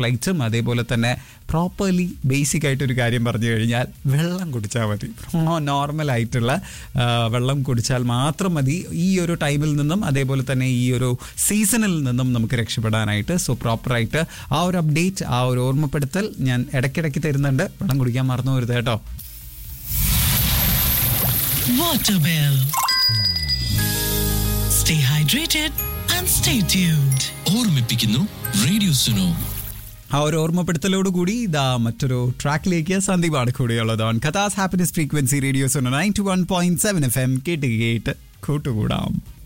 ഇലക്ട്രോലൈറ്റ്സും അതേപോലെ തന്നെ properly basic ആയിട്ടൊരു കാര്യം പറഞ്ഞു കഴിഞ്ഞാൽ വെള്ളം കുടിച്ചാൽ മതി നോർമൽ ആയിട്ടുള്ള ആ, വെള്ളം കുടിച്ചാൽ മാത്രം മതി ഈ ഒരു ടൈമിൽ നിന്നും അതേപോലെ തന്നെ ഈ ഒരു സീസണിൽ നിന്നും നമുക്ക് രക്ഷപ്പെടാനായിട്ട് സോ പ്രോപ്പറായിട്ട് ആ ഒരു അപ്ഡേറ്റ് ആ ഒരു ഓർമ്മപ്പെടുത്തൽ ഞാൻ ഇടയ്ക്കിടയ്ക്ക് തരുന്നുണ്ട് വെള്ളം കുടിക്കാൻ മറന്നു വരുത് കേട്ടോ Waterwell. Stay hydrated and stay tuned. ഓർമ്മിപ്പിക്കുന്നു റേഡിയോ സുനോ ആ ഒരു ഓർമ്മപ്പെടുത്തലോട് കൂടി ഇതാ മറ്റൊരു ട്രാക്കിലേക്ക് സന്ദീപാണ് കൂടിയുള്ളത് ഓൺ കഥാസ് happiness frequency radio's nine two one point seven F M കേട്ട് കേട്ട് കൂട്ടുകൂടാം